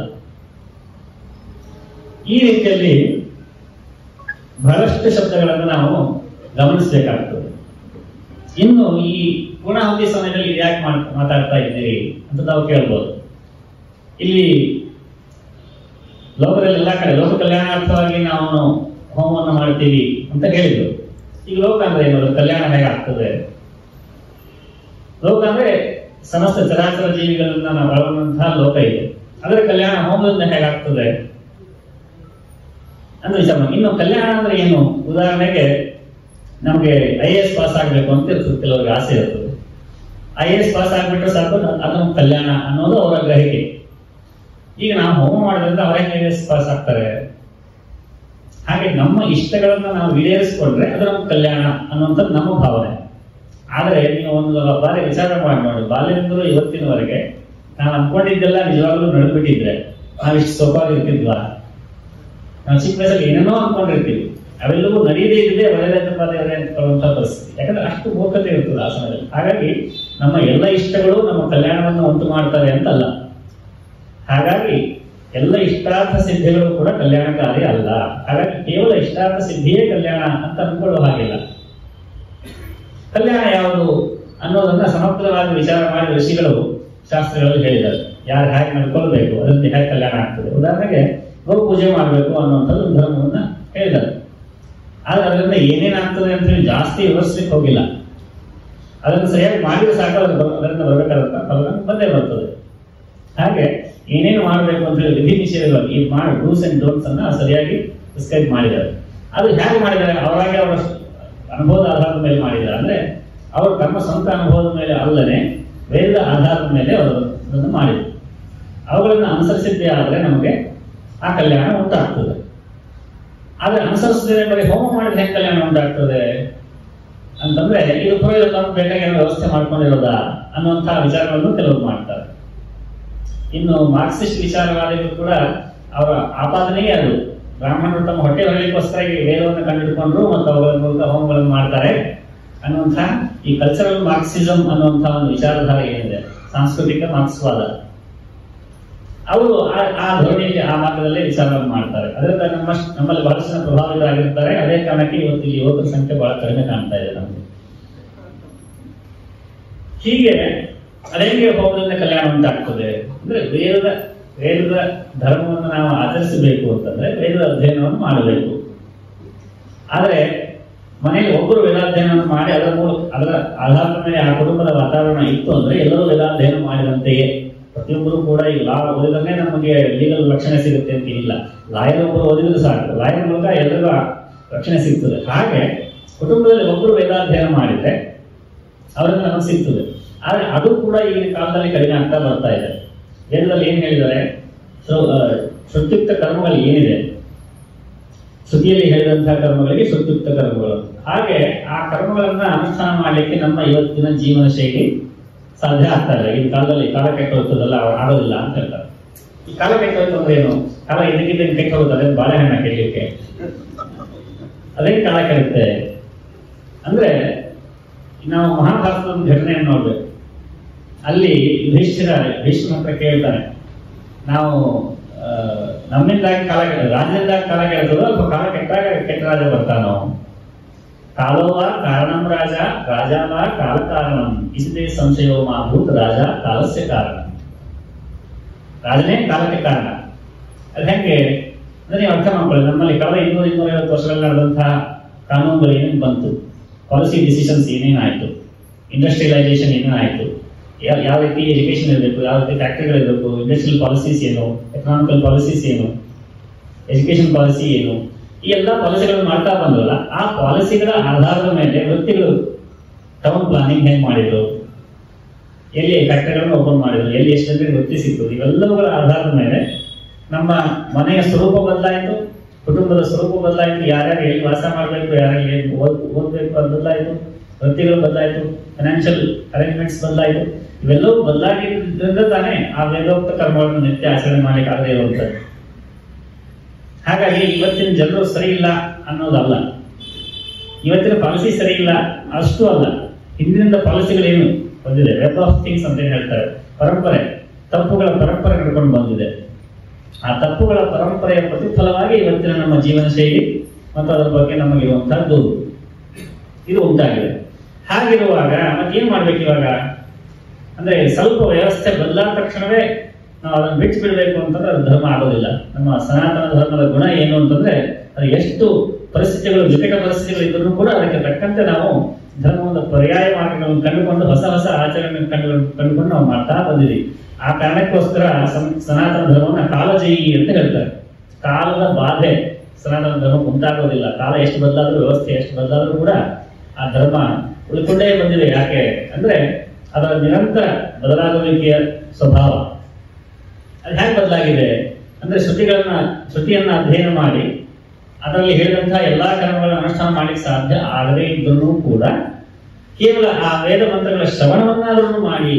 ಈ ರೀತಿಯಲ್ಲಿ ಬಹಳಷ್ಟು ಶಬ್ದಗಳನ್ನು ನಾವು ಗಮನಿಸಬೇಕಾಗ್ತದೆ ಇನ್ನು ಈ ಪೂರ್ಣಾಹುತಿ ಸಮಯದಲ್ಲಿ ಯಾಕೆ ಮಾಡ್- ಮಾತಾಡ್ತಾ ಇದ್ದೀರಿ ಅಂತ ತಾವು ಕೇಳ್ಬೋದು ಇಲ್ಲಿ ಲೋಕದಲ್ಲಿ ಎಲ್ಲ ಕಡೆ ಲೋಕ ಕಲ್ಯಾಣಾರ್ಥವಾಗಿ ನಾವು ಹೋಮವನ್ನು ಮಾಡ್ತೀವಿ ಅಂತ ಹೇಳಿದ್ರು ಈಗ ಲೋಕ ಅಂದ್ರೆ ಏನು ಕಲ್ಯಾಣ ಹೇಗಾಗ್ತದೆ ಲೋಕ ಅಂದ್ರೆ ಸಮಸ್ತ ಚರಾಚರ ಜೀವಿಗಳನ್ನ ನಾವು ಒಳಗೊಂಡಂತಹ ಲೋಕ ಇದೆ ಅದರ ಕಲ್ಯಾಣ ಹೋಮದಿಂದ ಹೇಗಾಗ್ತದೆ ಅಂದ್ರೆ ವಿಚಾರ ಮಾಡಿ. ಇನ್ನು ಕಲ್ಯಾಣ ಅಂದ್ರೆ ಏನು ಉದಾಹರಣೆಗೆ ನಮಗೆ ಐ ಎಸ್ ಪಾಸ್ ಆಗ್ಬೇಕು ಅಂತ ಇರ್ತದೆ ಕೆಲವರಿಗೆ ಆಸೆ ಇರ್ತದೆ ಐ ಎಸ್ ಪಾಸ್ ಆಗ್ಬಿಟ್ರೆ ಸಾಕು ಅದು ನಮ್ಮ ಕಲ್ಯಾಣ ಅನ್ನೋದು ಅವರ ಗ್ರಹಿಕೆ ಈಗ ನಾವು ಹೋಮ ಮಾಡೋದ್ರಿಂದ ಅವರೇ ಐ ಎಸ್ ಪಾಸ್ ಆಗ್ತಾರೆ ಹಾಗೆ ನಮ್ಮ ಇಷ್ಟಗಳನ್ನ ನಾವು ಈಡೇರಿಸಿಕೊಂಡ್ರೆ ಅದು ನಮ್ಮ ಕಲ್ಯಾಣ ಅನ್ನುವಂಥದ್ದು ನಮ್ಮ ಭಾವನೆ ಆದರೆ ನೀವು ಒಂದು ಬಾರಿ ವಿಚಾರ ಮಾಡಿ ನೋಡಿ ಬಾಲ್ಯದಿಂದಲೂ ಇವತ್ತಿನವರೆಗೆ ನಾವು ಅನ್ಕೊಂಡಿದ್ದೆಲ್ಲ ನಿಜವಾಗ್ಲೂ ನಡೆದ್ಬಿಟ್ಟಿದ್ರೆ ನಾವು ಇಷ್ಟು ಸೊಪ್ಪಾಗಿರ್ತಿದ್ವಾ ನಾವು ಚಿಕ್ಕ ವಯಸ್ಸಲ್ಲಿ ಏನೇನೋ ಅನ್ಕೊಂಡಿರ್ತೀವಿ ಅವೆಲ್ಲವೂ ನಡೆಯದೇ ಇದ್ರೆ ಒಳ್ಳೆಯದಪ್ಪ ದೇವರೇ ಅಂತಕೊಳ್ಳುವಂಥ ಪರಿಸ್ಥಿತಿ ಯಾಕಂದ್ರೆ ಅಷ್ಟು ಮೂರ್ಖತೆ ಇರ್ತದೆ ಆ ಸಮಯದಲ್ಲಿ ಹಾಗಾಗಿ ನಮ್ಮ ಎಲ್ಲ ಇಷ್ಟಗಳು ನಮ್ಮ ಕಲ್ಯಾಣವನ್ನು ಉಂಟು ಮಾಡ್ತವೆ ಅಂತಲ್ಲ ಹಾಗಾಗಿ ಎಲ್ಲ ಇಷ್ಟಾರ್ಥ ಸಿದ್ಧಿಗಳು ಕೂಡ ಕಲ್ಯಾಣಕಾರಿ ಅಲ್ಲ ಹಾಗಾಗಿ ಕೇವಲ ಇಷ್ಟಾರ್ಥ ಸಿದ್ಧಿಯೇ ಕಲ್ಯಾಣ ಅಂತ ಅನ್ಕೊಳ್ಳೋ ಹಾಗಿಲ್ಲ ಕಲ್ಯಾಣ ಯಾವುದು ಅನ್ನೋದನ್ನ ಸಮಗ್ರವಾಗಿ ವಿಚಾರ ಮಾಡಿ ಋಷಿಗಳು ಶಾಸ್ತ್ರಗಳಲ್ಲಿ ಹೇಳಿದ್ದಾರೆ ಯಾರು ಹೇಗೆ ನಡ್ಕೊಳ್ಬೇಕು ಅದರಿಂದ ಹೇಗೆ ಕಲ್ಯಾಣ ಆಗ್ತದೆ ಉದಾಹರಣೆಗೆ ಗೋ ಪೂಜೆ ಮಾಡಬೇಕು ಅನ್ನುವಂಥದ್ದು ಒಂದು ಧರ್ಮವನ್ನ ಹೇಳಿದ್ದಾರೆ ಆದ್ರೆ ಅದರಿಂದ ಏನೇನಾಗ್ತದೆ ಅಂತ ಹೇಳಿ ಜಾಸ್ತಿ ವಿವರಿಸ್ಲಿಕ್ಕೆ ಹೋಗಿಲ್ಲ ಅದನ್ನು ಸರಿಯಾಗಿ ಮಾಡಿದ್ರೆ ಸಾಕು ಅದ್ರ ಬ- ಅದರಿಂದ ಬರಬೇಕಾದಂತ ಫಲ ಬಂದೇ ಬರ್ತದೆ ಹಾಗೆ ಏನೇನು ಮಾಡಬೇಕು ಅಂತ ಹೇಳಿ ವಿಧಿ ನಿಷೇಧಗಳು ಈ ಮಾಡಿ ಡೂಸ್ ಅಂಡ್ ಡೋಂಟ್ಸ್ ಅನ್ನ ಸರಿಯಾಗಿ ಪ್ರಿಸ್ಕ್ರೈಬ್ ಮಾಡಿದ್ದಾರೆ ಅದು ಹೇಗೆ ಮಾಡಿದ್ದಾರೆ ಅವರಾಗೆ ಅವರ ಅನುಭವದ ಆಧಾರದ ಮೇಲೆ ಮಾಡಿದ್ದಾರೆ ಅಂದ್ರೆ ಅವರು ತಮ್ಮ ಸ್ವಂತ ಅನುಭವದ ಮೇಲೆ ಅಲ್ಲದೆ ವೇದದ ಆಧಾರದ ಮೇಲೆ ಅವರು ಅದನ್ನು ಮಾಡಿದರು ಅವುಗಳನ್ನು ಅನುಸರಿಸಿದ್ದೇ ಆದರೆ ನಮಗೆ ಆ ಕಲ್ಯಾಣ ಉಂಟಾಗ್ತದೆ ಆದ್ರೆ ಅನುಸರಿಸದೇ ಬರೀ ಹೋಮ ಮಾಡಿದ್ರೆ ಹೆಂಗೆ ಕಲ್ಯಾಣ ಉಂಟಾಗ್ತದೆ ಅಂತಂದ್ರೆ ಇದು ಪುರೋಹಿತ ನಮ್ಗೆ ಬೇಕಾಗಿ ಏನೋ ವ್ಯವಸ್ಥೆ ಮಾಡ್ಕೊಂಡಿರೋದಾ ಅನ್ನುವಂತಹ ವಿಚಾರಗಳನ್ನು ಕೆಲವರು ಮಾಡ್ತಾರೆ ಇನ್ನು ಮಾರ್ಕ್ಸಿಸ್ಟ್ ವಿಚಾರವಾದಿಗಳು ಕೂಡ ಅವರ ಆಪಾದನೆಯೇ ಅದು ಬ್ರಾಹ್ಮಣರು ತಮ್ಮ ಹೊಟ್ಟೆ ಹೊರಲಿಕ್ಕೋಸ್ಕರ ಈ ವೇದವನ್ನು ಕಂಡುಹಿಡ್ಕೊಂಡ್ರು ಮತ್ತು ಅವುಗಳ ಮೂಲಕ ಹೋಮಗಳನ್ನು ಮಾಡ್ತಾರೆ ಅನ್ನುವಂಥ ಈ ಕಲ್ಚರಲ್ ಮಾರ್ಕ್ಸಿಸಂ ಅನ್ನುವಂಥ ಒಂದು ವಿಚಾರಧಾರೆ ಏನಿದೆ ಸಾಂಸ್ಕೃತಿಕ ಮಾರ್ಕ್ಸ್ವಾದ ಅವರು ಆ- ಆ ಧೋರಣೆಯಲ್ಲಿ ಆ ಮಾರ್ಗದಲ್ಲಿ ವಿಚಾರವನ್ನು ಮಾಡ್ತಾರೆ ಅದರಿಂದ ನಮ್ಮ ನಮ್ಮಲ್ಲಿ ಬಹಳಷ್ಟು ಜನ ಪ್ರಭಾವಿತರಾಗಿರ್ತಾರೆ ಅದೇ ಕಾರಣಕ್ಕೆ ಇವತ್ತು ಇಲ್ಲಿ ಯುವಕರ ಸಂಖ್ಯೆ ಬಹಳ ಕಡಿಮೆ ಕಾಣ್ತಾ ಇದೆ ನಮಗೆ ಹೀಗೆ ಅದೇಗೆ ಹೋಗೋದ್ರಿಂದ ಕಲ್ಯಾಣ ಉಂಟಾಗ್ತದೆ ಅಂದ್ರೆ ವೇದದ ವೇದದ ಧರ್ಮವನ್ನು ನಾವು ಆಚರಿಸಬೇಕು ಅಂತಂದ್ರೆ ವೇದದ ಅಧ್ಯಯನವನ್ನು ಮಾಡಬೇಕು ಆದರೆ ಮನೆಯಲ್ಲಿ ಒಬ್ಬರು ವೇದಾಧ್ಯಯನವನ್ನು ಮಾಡಿ ಅದರ ಮೂಲಕ ಅದರ ಆಧಾರದ ಮೇಲೆ ಆ ಕುಟುಂಬದ ವಾತಾವರಣ ಇತ್ತು ಅಂದ್ರೆ ಎಲ್ಲರೂ ವೇದಾಧ್ಯಯನ ಮಾಡಿದಂತೆಯೇ ಪ್ರತಿಯೊಬ್ಬರು ಕೂಡ ಈ ಲಾ ಓದಿದ್ರೆ ನಮಗೆ ಲೀಗಲ್ ರಕ್ಷಣೆ ಸಿಗುತ್ತೆ ಅಂತ ಇಲ್ಲ ಲಾಯರ್ ಒಬ್ಬರು ಓದಿದ್ರೆ ಸಾಕು ಲಾಯರ್ ಮೂಲಕ ಎಲ್ಲರಿಗೂ ಆ ರಕ್ಷಣೆ ಸಿಗ್ತದೆ ಹಾಗೆ ಕುಟುಂಬದಲ್ಲಿ ಒಬ್ಬರು ವೇದಾಧ್ಯಯನ ಮಾಡಿದ್ರೆ ಅವರಿಂದ ನಮಗೆ ಸಿಗ್ತದೆ ಆದ್ರೆ ಅದು ಕೂಡ ಈಗಿನ ಕಾಲದಲ್ಲಿ ಕಡಿಮೆ ಆಗ್ತಾ ಬರ್ತಾ ಇದೆ ವೇದದಲ್ಲಿ ಏನ್ ಹೇಳಿದ್ದಾರೆ ಶ್ರು- ಆ, ಶ್ರುತ್ಯುಕ್ತ ಕರ್ಮಗಳು ಏನಿದೆ ಶ್ರುತಿಯಲ್ಲಿ ಹೇಳಿದಂತಹ ಕರ್ಮಗಳಿಗೆ ಶ್ರುತ್ಯುಕ್ತ ಕರ್ಮಗಳು ಹಾಗೆ ಆ ಕರ್ಮಗಳನ್ನ ಅನುಷ್ಠಾನ ಮಾಡಲಿಕ್ಕೆ ನಮ್ಮ ಇವತ್ತಿನ ಜೀವನ ಶೈಲಿ ಸಾಧ್ಯ ಆಗ್ತಾ ಇಲ್ಲ ಈ ಕಾಲದಲ್ಲಿ ಕಾಲ ಕೆಟ್ಟ ಹೋಗ್ತದಲ್ಲ ಅವ್ರು ಆಗೋದಿಲ್ಲ ಅಂತ ಹೇಳ್ತಾರೆ ಈ ಕಾಲ ಕೆಟ್ಟ ಹೋಯ್ತು ಅಂದ್ರೆ ಏನು ಕಾಲ ಇದಕ್ಕಿದ್ದಂಗೆ ಕೆಟ್ಟ ಹೋಗುತ್ತೆ ಅದೇ ಬಾಳೆಹಣ್ಣ ಕೆಡಲಿಕ್ಕೆ ಅದೇ ಕಾಲ ಕೆಡುತ್ತೆ ಅಂದ್ರೆ ನಾವು ಮಹಾಭಾರತದ ಒಂದು ಘಟನೆಯನ್ನು ನೋಡ್ಬೇಕು ಅಲ್ಲಿ ಯುಧಿಷ್ಠಿರ ಭೀಷ್ಮ ಹತ್ರ ಕೇಳ್ತಾನೆ ನಾವು ಆ, ನಮ್ಮಿಂದಾಗಿ ಕಾಲ ಕೆಡ- ರಾಜ್ಯದಿಂದಾಗಿ ಕಾಲ ಕೆಡ್ತದೋ ಅಥವಾ ಕಾಲ ಕೆಟ್ಟಾಗ ಕೆಟ್ಟ ರಾಜ ಬರ್ತಾನೋ ಕಾಲೋವ ಕಾರಣಂ ರಾಜ ರಾಜಾವ ಕಾಲ ಕಾರಣಂ ಇದೇ ಸಂಶಯೋ ಮಾಭೂತ್ ರಾಜ ಕಾಲಸ್ಯ ಕಾರಣ ರಾಜನೇ ಕಾಲಕ್ಕೆ ಕಾರಣ ಅದು ಹೆಂಗೆ ಅಂದ್ರೆ ನೀವು ಅರ್ಥ ಮಾಡ್ಕೊಳ್ಳಿ ನಮ್ಮಲ್ಲಿ ಕಳೆದ ಇನ್ನೂರು ಇನ್ನೂರೈವತ್ತು ವರ್ಷಗಳಲ್ಲಿ ನಡೆದಂತಹ ಕಾನೂನುಗಳು ಏನೇನು ಬಂತು ಪಾಲಿಸಿ ಡಿಸಿಷನ್ಸ್ ಏನೇನಾಯಿತು ಇಂಡಸ್ಟ್ರಿಯಲೈಸೇಷನ್ ಏನೇನಾಯಿತು ಯಾವ ಯಾವ ರೀತಿ ಎಜುಕೇಶನ್ ಇರಬೇಕು ಯಾವ ರೀತಿ ಫ್ಯಾಕ್ಟ್ರಿಗಳಿರಬೇಕು ಇಂಡಸ್ಟ್ರಿಯಲ್ ಪಾಲಿಸೀಸ್ ಏನು ಎಕನಾಮಿಕಲ್ ಪಾಲಿಸೀಸ್ ಏನು ಎಜುಕೇಶನ್ ಪಾಲಿಸಿ ಏನು ಈ ಎಲ್ಲ ಪಾಲಿಸಿಗಳನ್ನು ಮಾಡ್ತಾ ಬಂದ್ರಲ್ಲ ಆ ಪಾಲಿಸಿಗಳ ಆಧಾರದ ಮೇಲೆ ವೃತ್ತಿಗಳು ಟೌನ್ ಪ್ಲಾನಿಂಗ್ ಹೆಂಗ್ ಮಾಡಿದ್ರು ಎಲ್ಲಿ ಫ್ಯಾಕ್ಟರಿಗಳನ್ನು ಓಪನ್ ಮಾಡಿದ್ರು ಎಲ್ಲಿ ಎಷ್ಟು ಜನರಿಗೆ ವೃತ್ತಿ ಸಿಗ್ತದೆ ಇವೆಲ್ಲವುಗಳ ಆಧಾರದ ಮೇಲೆ ನಮ್ಮ ಮನೆಯ ಸ್ವರೂಪ ಬದಲಾಯಿತು ಕುಟುಂಬದ ಸ್ವರೂಪ ಬದಲಾಯಿತು ಯಾರ್ಯಾರು ಎಲ್ಲಿ ವಾಸ ಮಾಡಬೇಕು ಯಾರ್ಯಾರು ಎಲ್ಲಿ ಓದ್ ಓದಬೇಕು ಅದು ಬದಲಾಯಿತು ವೃತ್ತಿಗಳು ಬದಲಾಯಿತು ಫೈನಾನ್ಷಿಯಲ್ ಅರೇಂಜ್ಮೆಂಟ್ಸ್ ಬದಲಾಯಿತು ಇವೆಲ್ಲವೂ ಬದಲಾಗಿದ್ದರಿಂದ ತಾನೇ ಆ ವೇದೋಕ್ತ ಕರ್ಮಗಳನ್ನು ನಿತ್ಯ ಆಚರಣೆ ಮಾಡಲಿಕ್ಕೆ ಆಗದೇ ಇರುವಂಥದ್ದು ಹಾಗಾಗಿ ಇವತ್ತಿನ ಜನರು ಸರಿ ಇಲ್ಲ ಅನ್ನೋದಲ್ಲ ಇವತ್ತಿನ ಪಾಲಿಸಿ ಸರಿ ಇಲ್ಲ ಅಷ್ಟು ಅಲ್ಲ ಹಿಂದಿನಿಂದ ಪಾಲಿಸಿಗಳೇನು ಬಂದಿದೆ ವೆಬ್ ಆಫ್ ಥಿಂಗ್ಸ್ ಅಂತ ಏನ್ ಹೇಳ್ತಾರೆ ಪರಂಪರೆ ತಪ್ಪುಗಳ ಪರಂಪರೆ ನಡ್ಕೊಂಡು ಬಂದಿದೆ ಆ ತಪ್ಪುಗಳ ಪರಂಪರೆಯ ಪ್ರತಿಫಲವಾಗಿ ಇವತ್ತಿನ ನಮ್ಮ ಜೀವನ ಶೈಲಿ ಮತ್ತು ಅದರ ಬಗ್ಗೆ ನಮಗಿರುವಂತಹ ದೂರು ಇದು ಉಂಟಾಗಿದೆ ಹಾಗಿರುವಾಗ ಮತ್ತೇನ್ ಮಾಡ್ಬೇಕು ಇವಾಗ ಅಂದ್ರೆ ಸ್ವಲ್ಪ ವ್ಯವಸ್ಥೆ ಬದಲಾದ ತಕ್ಷಣವೇ ನಾವು ಅದನ್ನು ಬಿಟ್ಟು ಬಿಡಬೇಕು ಅಂತಂದ್ರೆ ಅದು ಧರ್ಮ ಆಗೋದಿಲ್ಲ ನಮ್ಮ ಸನಾತನ ಧರ್ಮದ ಗುಣ ಏನು ಅಂತಂದ್ರೆ ಅದು ಎಷ್ಟು ಪರಿಸ್ಥಿತಿಗಳು ವಿಕಟ ಪರಿಸ್ಥಿತಿಗಳು ಇದ್ರೂ ಕೂಡ ಅದಕ್ಕೆ ತಕ್ಕಂತೆ ನಾವು ಧರ್ಮದ ಪರ್ಯಾಯ ಮಾರ್ಗಗಳನ್ನು ಕಂಡುಕೊಂಡು ಹೊಸ ಹೊಸ ಆಚರಣೆ ಕಂಡು ಕಂಡುಕೊಂಡು ನಾವು ಮಾಡ್ತಾ ಬಂದಿದ್ದೀವಿ ಆ ಕಾರಣಕ್ಕೋಸ್ಕರ ಸಂ- ಸನಾತನ ಧರ್ಮವನ್ನ ಕಾಲಜಯಿ ಅಂತ ಹೇಳ್ತಾರೆ ಕಾಲದ ಬಾಧೆ ಸನಾತನ ಧರ್ಮ ಉಂಟಾಗೋದಿಲ್ಲ ಕಾಲ ಎಷ್ಟು ಬದಲಾದ್ರೂ ವ್ಯವಸ್ಥೆ ಎಷ್ಟು ಬದಲಾದ್ರೂ ಕೂಡ ಆ ಧರ್ಮ ಉಳ್ಕೊಂಡೇ ಬಂದಿದೆ ಯಾಕೆ ಅಂದ್ರೆ ಅದರ ನಿರಂತರ ಬದಲಾಗುವಿಕೆಯ ಸ್ವಭಾವ ಅದು ಹೇಗೆ ಬದಲಾಗಿದೆ ಅಂದ್ರೆ ಶ್ರುತಿಗಳನ್ನ ಶ್ರುತಿಯನ್ನ ಅಧ್ಯಯನ ಮಾಡಿ ಅದರಲ್ಲಿ ಹೇಳಿದಂತಹ ಎಲ್ಲಾ ಕರ್ಮಗಳನ್ನು ಅನುಷ್ಠಾನ ಮಾಡಲಿಕ್ಕೆ ಸಾಧ್ಯ ಆಗದೇ ಇದ್ರೂ ಕೂಡ ಕೇವಲ ಆ ವೇದ ಮಂತ್ರಗಳ ಶ್ರವಣವನ್ನಾದರೂ ಮಾಡಿ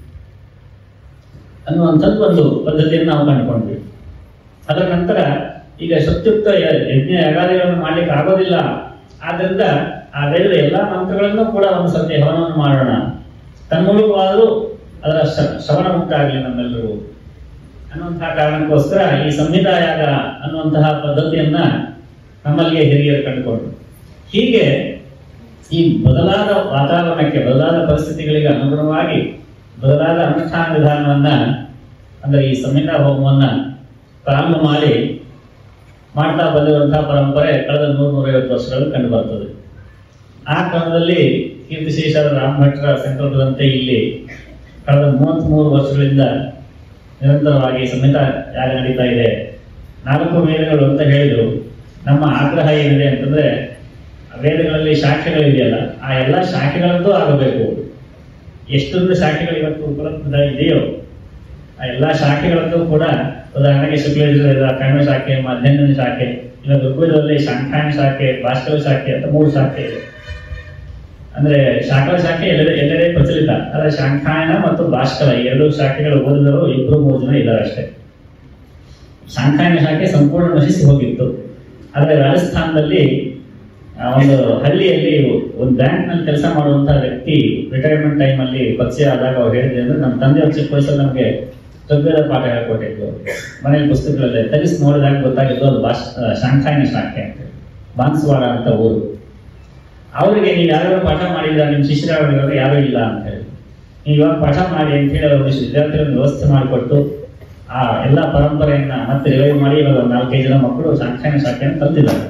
ಅನ್ನುವಂಥದ್ದು ಒಂದು ಪದ್ಧತಿಯನ್ನು ನಾವು ಕಂಡುಕೊಂಡ್ವಿ ಅದರ ನಂತರ ಈಗ ಶಕ್ತಿಯುಕ್ತ ಯ- ಯಜ್ಞ ಯಾಗಾದಿಗಳನ್ನು ಮಾಡ್ಲಿಕ್ಕೆ ಆಗೋದಿಲ್ಲ ಆದ್ರಿಂದ ಆ ವೇದದ ಎಲ್ಲಾ ಮಂತ್ರಗಳನ್ನು ಕೂಡ ಒಂದು ಸತ್ಯ ಹವನವನ್ನು ಮಾಡೋಣ ತನ್ಮೂಲಕವಾದರೂ ಅದರ ಶ್ರ- ಶ್ರವಣ ಉಂಟಾಗಲಿ ನಮ್ಮೆಲ್ಲರಿಗೂ ಅನ್ನುವಂತಹ ಕಾರಣಕ್ಕೋಸ್ಕರ ಈ ಸಂಹಿತಾ ಯಾಗ ಅನ್ನುವಂತಹ ಪದ್ಧತಿಯನ್ನ ನಮ್ಮಲ್ಲಿಯೇ ಹಿರಿಯರು ಕಂಡುಕೊಂಡ್ರು ಹೀಗೆ ಈ ಬದಲಾದ ವಾತಾವರಣಕ್ಕೆ ಬದಲಾದ ಪರಿಸ್ಥಿತಿಗಳಿಗೆ ಅನುಗುಣವಾಗಿ ಬದಲಾದ ಅನುಷ್ಠಾನ ವಿಧಾನವನ್ನ ಅಂದ್ರೆ ಈ ಸಂಹಿತಾ ಹೋಮವನ್ನ ಪ್ರಾರಂಭ ಮಾಡಿ ಮಾಡ್ತಾ ಬಂದಿರುವಂತಹ ಪರಂಪರೆ ಕಳೆದ ನೂರ ನೂರೈವತ್ತು ವರ್ಷಗಳು ಕಂಡು ಬರ್ತದೆ ಆ ಕ್ರಮದಲ್ಲಿ ಕೀರ್ತಿಶೇಷರ ರಾಮಭಟ್ರ ಸಂಕಲ್ಪದಂತೆ ಇಲ್ಲಿ ಕಳೆದ ಮೂವತ್ತ್ ಮೂರು ವರ್ಷಗಳಿಂದ ನಿರಂತರವಾಗಿ ಸಂಹಿತಾ ಯಾಗ ನಡೀತಾ ಇದೆ ನಾಲ್ಕು ವೇದಗಳು ಅಂತ ಹೇಳಿದ್ರು ನಮ್ಮ ಆಗ್ರಹ ಏನಿದೆ ಅಂತಂದ್ರೆ ಆ ವೇದಗಳಲ್ಲಿ ಶಾಖೆಗಳಿದೆಯಲ್ಲ ಆ ಎಲ್ಲ ಶಾಖೆಗಳಂತೂ ಆಗಬೇಕು ಎಷ್ಟೊಂದು ಶಾಖೆಗಳು ಇವತ್ತು ಉಪಲಬ್ಧ ಇದೆಯೋ ಆ ಎಲ್ಲ ಶಾಖೆಗಳಲ್ಲೂ ಕೂಡ ಉದಾಹರಣೆಗೆ ಶುಕ್ಲಯಜುರ್ವೇದ ಕಣ್ವ ಶಾಖೆ ಮಧ್ಯಾಹ್ನ ಶಾಖೆ ಇಲ್ಲ ಋಗ್ವೇದದಲ್ಲಿ ಶಾಂಖಾಯನ ಶಾಖೆ ಭಾಸ್ಕರ ಶಾಖೆ ಅಂತ ಮೂರು ಶಾಖೆ ಇದೆ ಅಂದ್ರೆ ಶಾಖಲ ಶಾಖೆ ಎಲ್ಲೆಡೆ ಎಲ್ಲೆಡೆ ಪ್ರಚಲಿತ ಆದ್ರೆ ಶಾಂಖಾಯನ ಮತ್ತು ಭಾಸ್ಕರ ಈ ಎರಡು ಶಾಖೆಗಳು ಓದಿದರು ಇಬ್ರು ಮೂರು ಜನ ಇದ್ದಾರೆ ಅಷ್ಟೇ ಶಾಂಖಾಯನ ಶಾಖೆ ಸಂಪೂರ್ಣ ನಶಿಸಿ ಹೋಗಿತ್ತು ಆದ್ರೆ ರಾಜಸ್ಥಾನದಲ್ಲಿ ಆ, ಒಂದು ಹಳ್ಳಿಯಲ್ಲಿ ಒಂದು ಬ್ಯಾಂಕ್ ನಲ್ಲಿ ಕೆಲಸ ಮಾಡುವಂತಹ ವ್ಯಕ್ತಿ ರಿಟೈರ್ಮೆಂಟ್ ಟೈಮ್ ಅಲ್ಲಿ ಪರಿಚಯ ಆದಾಗ ಅವ್ರು ಹೇಳಿದ್ರೆ ಅಂದ್ರೆ ನಮ್ಮ ತಂದೆ ಅವ್ರ ಚಿಕ್ಕ ವಯಸ್ಸಲ್ಲಿ ನಮಗೆ ಋಗ್ವೇದ ಪಾಠ ಹೇಳ್ಕೊಟ್ಟಿದ್ರು ಮನೇಲಿ ಪುಸ್ತಕಗಳಲ್ಲಿ ತೆಗೆಸಿ ನೋಡಿದಾಗ ಗೊತ್ತಾಗಿದ್ದು ಅದು ಭಾಷ ಶಾಂಖಾಯನ ಶಾಖೆ ಅಂತ ಬಾನ್ಸ್ವಾಡ ಅಂತ ಊರು ಅವರಿಗೆ ನೀವು ಯಾರ್ಯಾರು ಪಾಠ ಮಾಡಿದ್ರ ನಿಮ್ಮ ಶಿಷ್ಯರಾಗಿರೋರು ಯಾರೂ ಇಲ್ಲ ಅಂತ ಹೇಳಿ ನೀವು ಇವಾಗ ಪಾಠ ಮಾಡಿ ಅಂತ ಹೇಳಿ ಅವ್ರಿಗೆ ವಿದ್ಯಾರ್ಥಿಗಳನ್ನು ವ್ಯವಸ್ಥೆ ಮಾಡಿಕೊಟ್ಟು ಆ ಎಲ್ಲ ಪರಂಪರೆಯನ್ನ ಮತ್ತೆ ರಿವೈವ್ ಮಾಡಿ ಇವಾಗ ಒಂದು ನಾಲ್ಕೈದು ಜನ ಮಕ್ಕಳು ಶಾಂಖಾಯನ ಶಾಖೆಯನ್ನು ಕಲ್ತಿದ್ದಾರೆ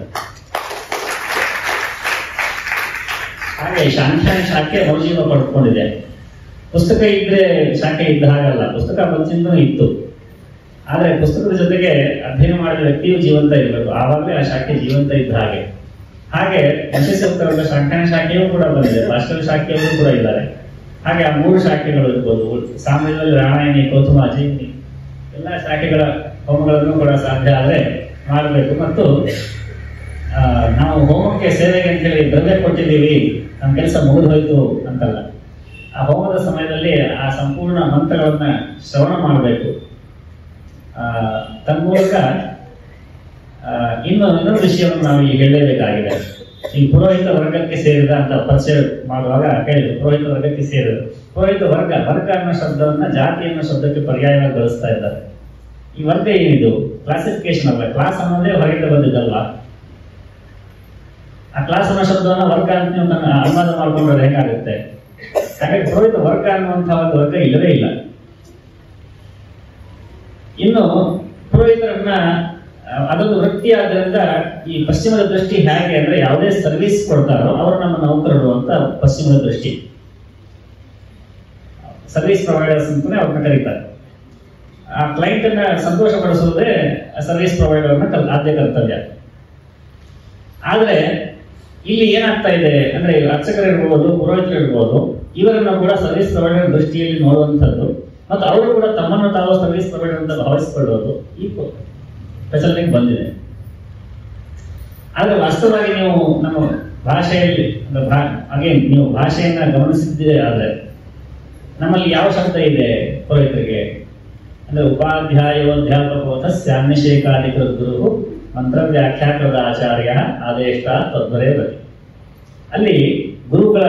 ಹಾಗೆ ಶಾಂಖಾಯನ ಶಾಖೆ ಮರುಜೀವ ಪಡ್ಕೊಂಡಿದೆ ಪುಸ್ತಕ ಇದ್ರೆ ಶಾಖೆ ಇದ್ದ ಹಾಗಲ್ಲ ಪುಸ್ತಕ ಮುಂಚಿಂದನೂ ಇತ್ತು ಆದ್ರೆ ಪುಸ್ತಕದ ಜೊತೆಗೆ ಅಧ್ಯಯನ ಮಾಡಿದ ವ್ಯಕ್ತಿಯು ಜೀವಂತ ಇರಬೇಕು ಆವಾಗಲೇ ಆ ಶಾಖೆ ಜೀವಂತ ಇದ್ದ ಹಾಗೆ ಹಾಗೆ ನಶಿಸೋತ್ತರದ ಶಾಖಾಯನ ಶಾಖೆಯೂ ಕೂಡ ಬಂದಿದೆ ಭಾಸ್ಕರ ಶಾಖೆಯವರು ಕೂಡ ಇದ್ದಾರೆ ಹಾಗೆ ಆ ಮೂರು ಶಾಖೆಗಳು ಇರ್ಬೋದು ಸಾಮಾನ್ಯದಲ್ಲಿ ರಾಮಾಯಣಿ ಕೌತುಮಾಜಿ ಎಲ್ಲ ಶಾಖೆಗಳ ಹೋಮಗಳನ್ನು ಕೂಡ ಸಾಧ್ಯ ಆದರೆ ಮಾಡಬೇಕು ಮತ್ತು ಆ, ನಾವು ಹೋಮಕ್ಕೆ ಸೇವೆಗೆ ಅಂತ ಹೇಳಿ ದ್ರವ್ಯ ಕೊಟ್ಟಿದ್ದೀವಿ ನಮ್ಮ ಕೆಲಸ ಮುಗಿದು ಹೋಯ್ತು ಅಂತಲ್ಲ ಆ ಹೋಮದ ಸಮಯದಲ್ಲಿ ಆ ಸಂಪೂರ್ಣ ಮಂತ್ರಗಳನ್ನ ಶ್ರವಣ ಮಾಡಬೇಕು ತನ್ಮೂಲಕ ಆ, ಇನ್ನು ಇನ್ನೊಂದು ವಿಷಯವನ್ನು ನಾವು ಈಗ ಹೇಳಲೇಬೇಕಾಗಿದೆ ಈ ಪುರೋಹಿತ ವರ್ಗಕ್ಕೆ ಸೇರಿದ ಅಂತ ಪರಿಚಯ ಮಾಡುವಾಗ ಹೇಳಿದ್ರು ಪುರೋಹಿತ ವರ್ಗಕ್ಕೆ ಸೇರಿದ ಪುರೋಹಿತ ವರ್ಗ ವರ್ಗ ಅನ್ನೋ ಶಬ್ದವನ್ನ ಜಾತಿ ಅನ್ನೋ ಶಬ್ದಕ್ಕೆ ಪರ್ಯಾಯವಾಗಿ ಬಳಸ್ತಾ ಇದ್ದಾರೆ ಈ ವರ್ಗ ಏನಿದು ಕ್ಲಾಸಿಫಿಕೇಶನ್ ಅಲ್ಲ ಕ್ಲಾಸ್ ಅನ್ನೋದೇ ಹೊರಗಿಂದ ಬಂದಿದ್ದಲ್ವಾ ಆ ಕ್ಲಾಸ್ ಅನ್ನೋ ಶಬ್ದವನ್ನ ವರ್ಗ ಅಂತ ನೀವು ನನ್ನ ಅನುವಾದ ಮಾಡ್ಕೊಂಡ್ರೆ ಹೇಗಾಗುತ್ತೆ ಹಾಗಾಗಿ ಪುರೋಹಿತ ವರ್ಗ ಅನ್ನುವಂತಹ ಒಂದು ವರ್ಗ ಇಲ್ಲವೇ ಇಲ್ಲ ಇನ್ನು ಪುರೋಹಿತರನ್ನ ಆ, ಅದೊಂದು ವೃತ್ತಿ ಆದ್ರಿಂದ ಈ ಪಶ್ಚಿಮದ ದೃಷ್ಟಿ ಹೇಗೆ ಅಂದ್ರೆ ಯಾವುದೇ ಸರ್ವಿಸ್ ಕೊಡ್ತಾರೋ ಅವರು ನಮ್ಮ ನೌಕರರು ಅಂತ ಪಶ್ಚಿಮದ ದೃಷ್ಟಿ ಸರ್ವಿಸ್ ಪ್ರೊವೈಡರ್ಸ್ ಅಂತಾನೆ ಅವ್ರನ್ನ ಕರೀತಾರೆ ಆ ಕ್ಲೈಂಟ್ ಅನ್ನ ಸಂತೋಷ ಪಡಿಸುವುದೇ ಸರ್ವಿಸ್ ಪ್ರೊವೈಡರ್ನ ಕಲ್ ಆದ್ಯ ಕರ್ತವ್ಯ ಆದ್ರೆ ಇಲ್ಲಿ ಏನಾಗ್ತಾ ಇದೆ ಅಂದ್ರೆ ಅರ್ಚಕರು ಇರ್ಬೋದು ಪುರೋಹಿತರು ಇರ್ಬೋದು ಇವರನ್ನ ಕೂಡ ಸರ್ವಿಸ್ ಪ್ರೊವೈಡರ್ ದೃಷ್ಟಿಯಲ್ಲಿ ನೋಡುವಂಥದ್ದು ಮತ್ತು ಅವರು ಕೂಡ ತಮ್ಮನ್ನು ತಾವು ಸರ್ವಿಸ್ ಪ್ರೊವೈಡರ್ ಅಂತ ಭಾವಿಸಿಕೊಳ್ಳೋದು ಈ ಪ್ರಚಲನೆಗೆ ಬಂದಿದೆ ಆದ್ರೆ ವಾಸ್ತವವಾಗಿ ನೀವು ನಮ್ಮ ಭಾಷೆಯಲ್ಲಿ ಅಂದ್ರೆ ಭಾ- ಅಗೇನ್ ನೀವು ಭಾಷೆಯನ್ನ ಗಮನಿಸಿದ್ದೇ ಆದ್ರೆ ನಮ್ಮಲ್ಲಿ ಯಾವ ಶಬ್ದ ಇದೆ ಪುರೋಹಿತರಿಗೆ ಅಂದ್ರೆ ಉಪಾಧ್ಯಾಯೋಧ್ಯಾಪಕೋ ಸ್ಯಾನ್ಯಶೇಖಾಧಿಕೃತ ಗುರು ಮಂತ್ರ ವ್ಯಾಖ್ಯಾಕೃತ ಆಚಾರ್ಯ ಆದೇಶ ತದ್ವರೇ ಬರಿ ಅಲ್ಲಿ ಗುರುಗಳ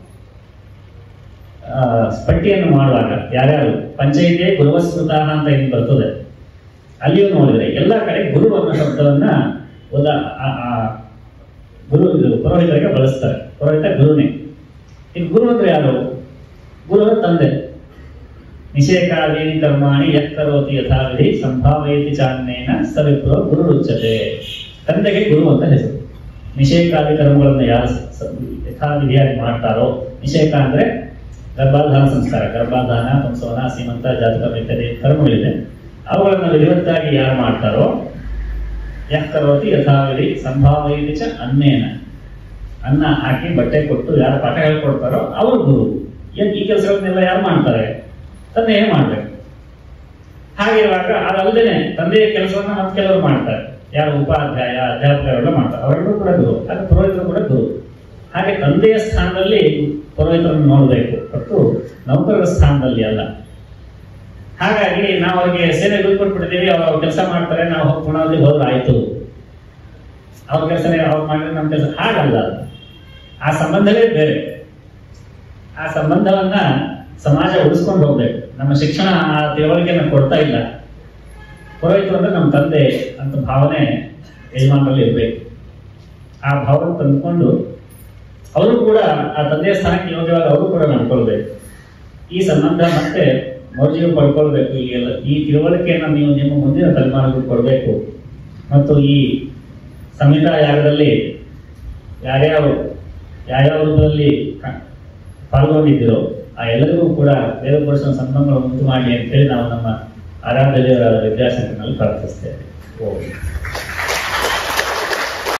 ಆ, ಪಟ್ಟಿಯನ್ನು ಮಾಡುವಾಗ ಯಾರ್ಯಾರು ಪಂಚಾಯಿತಿಯೇ ಗುರುವಸ್ಮೃತ ಅಂತ ಏನು ಬರ್ತದೆ ಅಲ್ಲಿಯೂ ನೋಡಿದ್ರೆ ಎಲ್ಲ ಕಡೆ ಗುರು ಅನ್ನೋ ಶಬ್ದವನ್ನ ಉದಾ ಆ- ಆ ಗುರು ಇದು ಪುರೋಹಿತರಿಗೆ ಬಳಸ್ತಾರೆ ಪುರೋಹಿತ ಗುರುನೇ ಈ ಗುರು ಅಂದ್ರೆ ಯಾರು ಗುರು ಅಂದ್ರೆ ತಂದೆ ನಿಷೇಕಾದೀನಿ ಕರ್ಮಾಣಿ ಯತ್ ಕರೋತಿ ಯಥಾವಿಧಿ ಸಂಭಾವಯತಿ ಚಾನ್ನೇನ ಸವಿಪ್ರೋ ಗುರು ರುಚ್ಯತೆ ತಂದೆಗೆ ಗುರು ಅಂತ ಹೆಸರು ನಿಷೇಕಾದಿ ಕರ್ಮಗಳನ್ನು ಯಾರು ಸ- ಸ- ಯಥಾವಿಧಿಯಾಗಿ ಮಾಡ್ತಾರೋ ನಿಷೇಕ ಅಂದ್ರೆ ಗರ್ಭಾಧಾನ ಸಂಸ್ಕಾರ ಗರ್ಭಾಧಾನ ಪಂಸವನ ಸೀಮಂತ ಜಾತಕ ಇತ್ಯಾದಿ ಕರ್ಮಗಳಿದೆ ಅವುಗಳನ್ನು ವಿಧಿವತ್ತಾಗಿ ಯಾರು ಮಾಡ್ತಾರೋ ಯಃ ಕರೋತಿ ಯಥಾವಿಧಿ ಸಂಭಾವಯತಿ ಚ ಅನ್ನೇನ ಅನ್ನ ಹಾಕಿ ಬಟ್ಟೆ ಕೊಟ್ಟು ಯಾರು ಪಾಠ ಹೇಳ್ಕೊಡ್ತಾರೋ ಅವರು ಗುರು ಏನ್ ಈ ಕೆಲಸಗಳನ್ನೆಲ್ಲ ಯಾರು ಮಾಡ್ತಾರೆ ತಂದೆಯೇ ಮಾಡ್ಬೇಕು ಹಾಗಿರುವಾಗ ಅದಲ್ಲದೆ ತಂದೆಯ ಕೆಲಸವನ್ನ ಮತ್ತೆ ಕೆಲವರು ಮಾಡ್ತಾರೆ ಯಾರು ಉಪಾಧ್ಯಾಯ ಅಧ್ಯಾಪಕರೆಲ್ಲ ಮಾಡ್ತಾರೆ ಅವರೆಲ್ಲರೂ ಕೂಡ ಗುರು ಹಾಗೆ ಪುರೋಹಿತರು ಕೂಡ ಗುರು ಹಾಗೆ ತಂದೆಯ ಸ್ಥಾನದಲ್ಲಿ ಪುರೋಹಿತರನ್ನು ನೋಡಬೇಕು ಹೊರತು ನೌಕರರ ಸ್ಥಾನದಲ್ಲಿ ಅಲ್ಲ ಹಾಗಾಗಿ ನಾವು ಅವ್ರಿಗೆ ಸೇವೆ ಕೊಟ್ಬಿಟ್ಟಿದ್ದೀವಿ ಅವ್ರು ಕೆಲಸ ಮಾಡ್ತಾರೆ ನಾವು ಹೋಗಿ ಪುಣಾವತಿ ಹೋದ್ರೆ ಆಯ್ತು ಅವ್ರ ಕೆಲಸನೇ ಅವ್ರು ಮಾಡಿದ್ರೆ ನಮ್ಮ ಕೆಲಸ ಹಾಗಲ್ಲ ಅದು. ಆ ಸಂಬಂಧವೇ ಬೇರೆ ಆ ಸಂಬಂಧವನ್ನ ಸಮಾಜ ಉಳಿಸ್ಕೊಂಡು ಹೋಗ್ಬೇಕು ನಮ್ಮ ಶಿಕ್ಷಣ ಆ ತಿಳುವಳಿಕೆಯನ್ನು ಕೊಡ್ತಾ ಇಲ್ಲ ಪುರೋಹಿತರು ಅಂದ್ರೆ ನಮ್ಮ ತಂದೆ ಅಂತ ಭಾವನೆ ಯಜಮಾನರಲ್ಲಿ ಇರ್ಬೇಕು ಆ ಭಾವನೆ ತಂದುಕೊಂಡು ಅವರು ಕೂಡ ಆ ತಂದೆಯ ಸ್ಥಾನಕ್ಕೆ ಯೋಗ್ಯವಾಗಿ ಅವರು ಕೂಡ ನಡ್ಕೊಳ್ಬೇಕು ಈ ಸಂಬಂಧ ಮತ್ತೆ ಮೌಲ್ಯ ಪಡ್ಕೊಳ್ಬೇಕು ಈ ಎಲ್ಲ ಈ ತಿಳುವಳಿಕೆಯನ್ನು ನೀವು ನಿಮ್ಮ ಮುಂದಿನ ತಲೆಮಾರಿಗೆ ಕೊಡಬೇಕು ಮತ್ತು ಈ ಸಂಹಿತಾ ಯಾಗದಲ್ಲಿ ಯಾರ್ಯಾವ ಯಾವ್ಯಾವ ರೂಪದಲ್ಲಿ ಕ- ಪಾಲ್ಗೊಂಡಿದ್ದೀರೋ ಆ ಎಲ್ಲರಿಗೂ ಕೂಡ ವೇದ ಪುರುಷನ ಸಂಬಂಧಗಳು ಉಂಟು ಮಾಡಿ ಅಂತೇಳಿ ನಾವು ನಮ್ಮ ಆರಾಧ್ಯ ದೇವರ ವಿದ್ಯಾಸಂಘದಲ್ಲಿ ಪ್ರಾರ್ಥಿಸ್ತೇವೆ ಓಂ